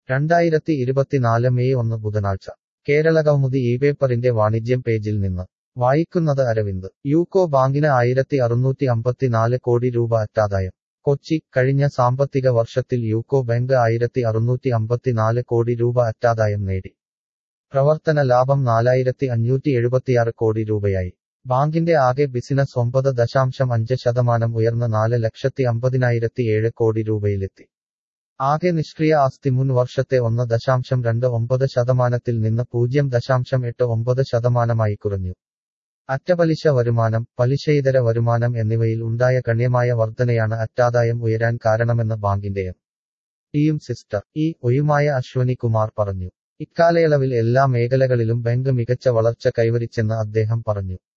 രണ്ടായിരത്തി ഇരുപത്തിനാല് മെയ് ഒന്ന് ബുധനാഴ്ച കേരളകൗമുദി ഈ പേപ്പറിന്റെ വാണിജ്യം പേജിൽ നിന്ന് വായിക്കുന്നത് അരവിന്ദ് യൂക്കോ ബാങ്കിന് ആയിരത്തി അറുന്നൂറ്റി അമ്പത്തിനാല് കോടി രൂപ അറ്റാദായം കൊച്ചി കഴിഞ്ഞ സാമ്പത്തിക വർഷത്തിൽ യൂക്കോ ബാങ്ക് ആയിരത്തി അറുന്നൂറ്റി അമ്പത്തിനാല് കോടി രൂപ അറ്റാദായം നേടി പ്രവർത്തന ലാഭം നാലായിരത്തി അഞ്ഞൂറ്റി എഴുപത്തിയാറ് കോടി രൂപയായി ബാങ്കിന്റെ ആകെ ബിസിനസ് ഒമ്പത് ദശാംശം അഞ്ച് ശതമാനം ഉയർന്ന് നാല് ലക്ഷത്തി അമ്പതിനായിരത്തി ഏഴ് കോടി രൂപയിലെത്തി ആകെ നിഷ്ക്രിയ ആസ്തി മുൻ വർഷത്തെ ഒന്ന് ദശാംശം രണ്ട് ഒമ്പത് ശതമാനത്തിൽ നിന്ന് പൂജ്യം ദശാംശം എട്ട് ഒമ്പത് ശതമാനമായി കുറഞ്ഞു അറ്റപലിശ വരുമാനം പലിശയിതര വരുമാനം എന്നിവയിൽ ഉണ്ടായ ഗണ്യമായ വർധനയാണ് അറ്റാദായം ഉയരാൻ കാരണമെന്ന് ബാങ്കിന്റെ എം ടിയും സിസ്റ്റർ ഇ ഒയുമായ അശ്വനി കുമാർ പറഞ്ഞു ഇക്കാലയളവിൽ എല്ലാ മേഖലകളിലും ബാങ്ക് മികച്ച വളർച്ച കൈവരിച്ചെന്ന് അദ്ദേഹം പറഞ്ഞു